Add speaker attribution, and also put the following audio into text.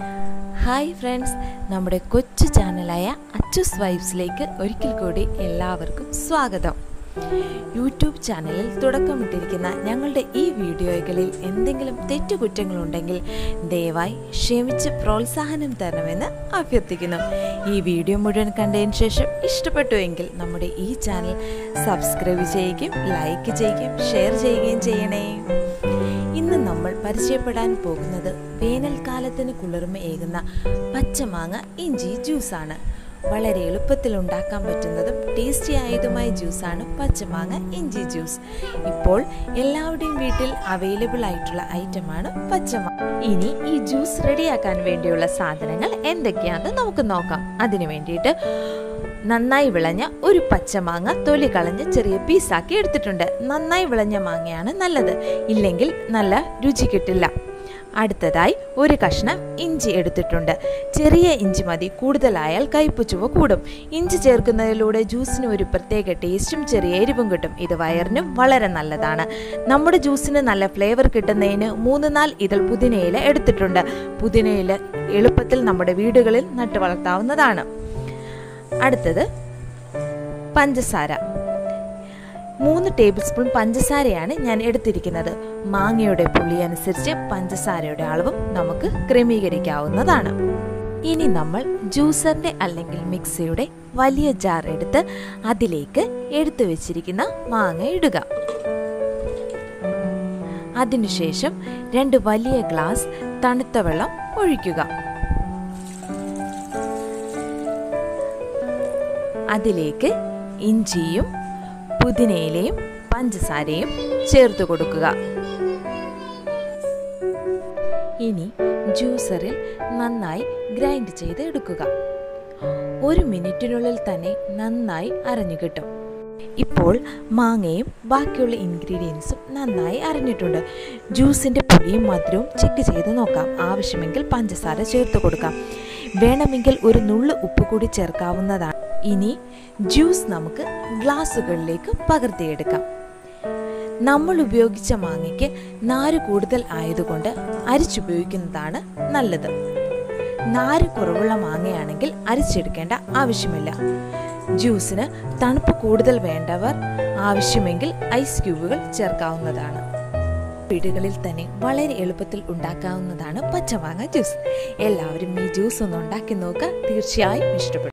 Speaker 1: hi friends നമ്മുടെ കൊച്ചു ചാനലായ അച്ചൂസ് വൈബ്സിലേക്ക് ഒരിക്കൽ കൂടി എല്ലാവർക്കും സ്വാഗതം യൂട്യൂബ് ചാനലിൽ തുടക്കമിട്ടിരിക്കുന്ന ഞങ്ങളുടെ ഈ വീഡിയോകളിൽ എന്തെങ്കിലും തെറ്റുകുറ്റങ്ങളുണ്ടെങ്കിൽ ദയവായി ക്ഷമിച്ച് പ്രോത്സാഹനം തരണമെന്ന് അഭ്യർത്ഥിക്കുന്നു ഈ വീഡിയോ മുഴുവൻ കണ്ടതിന് ശേഷം ഇഷ്ടപ്പെട്ടുവെങ്കിൽ നമ്മുടെ ഈ ചാനൽ സബ്സ്ക്രൈബ് ചെയ്യുകയും ലൈക്ക് ചെയ്യുകയും ഷെയർ ചെയ്യുകയും ചെയ്യണേ ഇന്ന് നമ്മൾ പരിചയപ്പെടാൻ പോകുന്നത് വേനൽക്കാലത്തിന് കുളിർമയേകുന്ന പച്ചമാങ്ങ ഇഞ്ചി ജ്യൂസാണ് വളരെ എളുപ്പത്തിൽ ഉണ്ടാക്കാൻ പറ്റുന്നതും ടേസ്റ്റി ആയതുമായ ജ്യൂസാണ് പച്ചമാങ്ങ ഇഞ്ചി ജ്യൂസ് ഇപ്പോൾ എല്ലാവരുടെയും വീട്ടിൽ അവൈലബിൾ ആയിട്ടുള്ള ഐറ്റമാണ് പച്ചമാങ്ങ ഇനി ഈ ജ്യൂസ് റെഡിയാക്കാൻ വേണ്ടിയുള്ള സാധനങ്ങൾ എന്തൊക്കെയാണെന്ന് നമുക്ക് നോക്കാം അതിനു വേണ്ടിയിട്ട് നന്നായി വിളഞ്ഞ ഒരു പച്ചമാങ്ങ തൊലി കളഞ്ഞ് ചെറിയ പീസാക്കി എടുത്തിട്ടുണ്ട് നന്നായി വിളഞ്ഞ മാങ്ങയാണ് നല്ലത് ഇല്ലെങ്കിൽ നല്ല രുചി കിട്ടില്ല അടുത്തതായി ഒരു കഷ്ണം ഇഞ്ചി എടുത്തിട്ടുണ്ട് ചെറിയ ഇഞ്ചി മതി കൂടുതലായാൽ കയ്പ് ചുവ കൂടും ഇഞ്ചി ചേർക്കുന്നതിലൂടെ ജ്യൂസിന് ഒരു പ്രത്യേക ടേസ്റ്റും ചെറിയ എരിവും കിട്ടും ഇത് വയറിനും വളരെ നല്ലതാണ് നമ്മുടെ ജ്യൂസിന് നല്ല ഫ്ലേവർ കിട്ടുന്നതിന് മൂന്ന് നാല് ഇതൾ പുതിനയില എടുത്തിട്ടുണ്ട് പുതിനയില എളുപ്പത്തിൽ നമ്മുടെ വീടുകളിൽ നട്ടു വളർത്താവുന്നതാണ് അടുത്തത് പഞ്ചസാര മൂന്ന് ടേബിൾ സ്പൂൺ പഞ്ചസാരയാണ് ഞാൻ എടുത്തിരിക്കുന്നത് മാങ്ങയുടെ പുളി അനുസരിച്ച് പഞ്ചസാരയുടെ അളവും നമുക്ക് ക്രമീകരിക്കാവുന്നതാണ് ഇനി നമ്മൾ ജ്യൂസറിന്റെ അല്ലെങ്കിൽ മിക്സിയുടെ വലിയ ജാർ എടുത്ത് അതിലേക്ക് എടുത്തു വെച്ചിരിക്കുന്ന മാങ്ങ ഇടുക അതിനുശേഷം രണ്ട് വലിയ ഗ്ലാസ് തണുത്ത വെള്ളം ഒഴിക്കുക അതിലേക്ക് ഇഞ്ചിയും പുതിനയിലയും പഞ്ചസാരയും ചേർത്ത് കൊടുക്കുക ഇനി ജ്യൂസറിൽ നന്നായി ഗ്രൈൻഡ് ചെയ്ത് എടുക്കുക ഒരു മിനിറ്റിനുള്ളിൽ തന്നെ നന്നായി അരഞ്ഞു കിട്ടും ഇപ്പോൾ മാങ്ങയും ബാക്കിയുള്ള ഇൻഗ്രീഡിയൻസും നന്നായി അരഞ്ഞിട്ടുണ്ട് ജ്യൂസിൻ്റെ പുളിയും മധുരവും ചെക്ക് ചെയ്ത് നോക്കാം ആവശ്യമെങ്കിൽ പഞ്ചസാര ചേർത്ത് കൊടുക്കാം വേണമെങ്കിൽ ഒരു നുള്ളു ഉപ്പ് കൂടി ചേർക്കാവുന്നതാണ് ഇനി ജ്യൂസ് നമുക്ക് ഗ്ലാസുകളിലേക്ക് പകർത്തിയെടുക്കാം നമ്മൾ ഉപയോഗിച്ച മാങ്ങയ്ക്ക് നാര് കൂടുതൽ ആയതുകൊണ്ട് അരിച്ചുപയോഗിക്കുന്നതാണ് നല്ലത് നാര് കുറവുള്ള മാങ്ങയാണെങ്കിൽ അരിച്ചെടുക്കേണ്ട ആവശ്യമില്ല ജ്യൂസിന് തണുപ്പ് കൂടുതൽ വേണ്ടവർ ആവശ്യമെങ്കിൽ ഐസ് ക്യൂബുകൾ ചേർക്കാവുന്നതാണ് വീടുകളിൽ തന്നെ വളരെ എളുപ്പത്തിൽ ഉണ്ടാക്കാവുന്നതാണ് പച്ചമാങ്ങ ജ്യൂസ് എല്ലാവരും ഈ ജ്യൂസ് ഒന്ന് ഉണ്ടാക്കി നോക്കുക തീർച്ചയായും ഇഷ്ടപ്പെടും